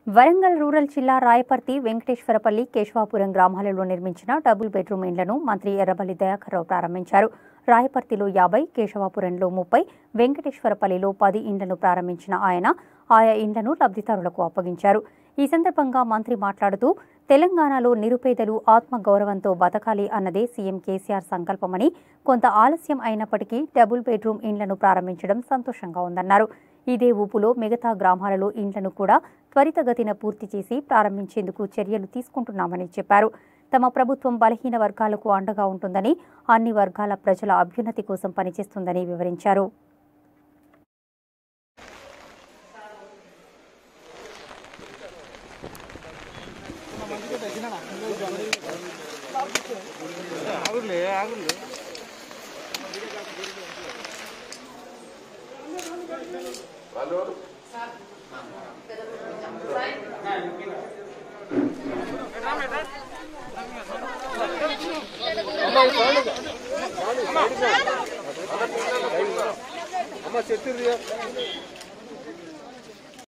Warangal rural జిల్లా రాయపర్తి వెంకటేశ్వరపల్లి కేశవాపురం గ్రామాలలో నిర్మించిన డబుల్ బెడ్రూమ్ ఇండ్లను మంత్రి ఎర్రబల్లి దయాకర్రావు ప్రారంభించారు రాయపర్తిలో యాభై కేశవాపురంలో ముప్పై వెంకటేశ్వరపల్లిలో పది ఇండ్లను ప్రారంభించిన ఆయన ఆయా ఇండ్లను లబ్ధిదారులకు అప్పగించారు ఈ సందర్భంగా మంత్రి మాట్లాడుతూ తెలంగాణలో నిరుపేదలు ఆత్మగౌరవంతో బతకాలి అన్నదే సీఎం కేసీఆర్ సంకల్పమని కొంత ఆలస్యం అయినప్పటికీ డబుల్ బెడ్రూమ్ ఇండ్లను ప్రారంభించడం సంతోషంగా ఉందన్నారు ఇదే ఊపులో మిగతా గ్రామాలలో ఇండ్లను కూడా త్వరితగతిన పూర్తి చేసి ప్రారంభించేందుకు చర్యలు తీసుకుంటున్నామని చెప్పారు తమ ప్రభుత్వం బలహీన వర్గాలకు అండగా ఉంటుందని అన్ని వర్గాల ప్రజల అభ్యున్నతి కోసం పనిచేస్తుందని వివరించారు ఆగులే ఆగులే అమ్మ చెట్టు